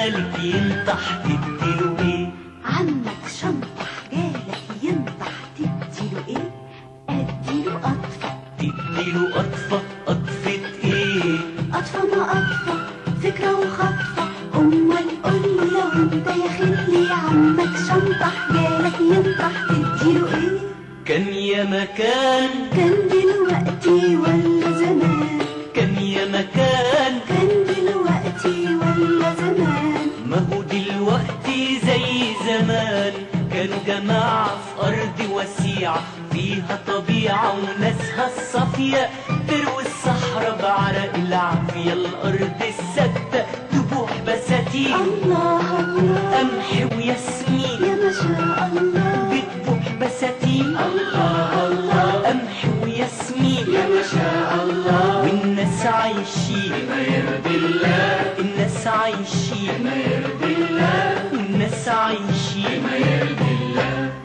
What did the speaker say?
جالك ينطح تديله ايه عمك شنطح جالك ينطح تديله ايه اديله قطفة تديله قطفة قطفة ايه قطفة ما قطفة فكرة وخطفة امال قول لو انت يا خلي عمك شنطح جالك ينطح تديله ايه كان يا مكان كان دلوقتي ولا زمان كان يا مكان كان دلوقتي ولا زمان ما هو دلوقتي زي زمان كانوا جماعة في أرض وسيعة فيها طبيعة وناسها الصافية تروي الصحراء بعرق العافية الأرض السادة تبوح بساتين الله الله قمح وياسمين يا ما شاء الله بتبوح بساتين الله الله قمح وياسمين يا ما شاء الله والناس عايشين ما يرضي الله الناس عايشين ما يرضي الله والناس عايشين ما يرضي الله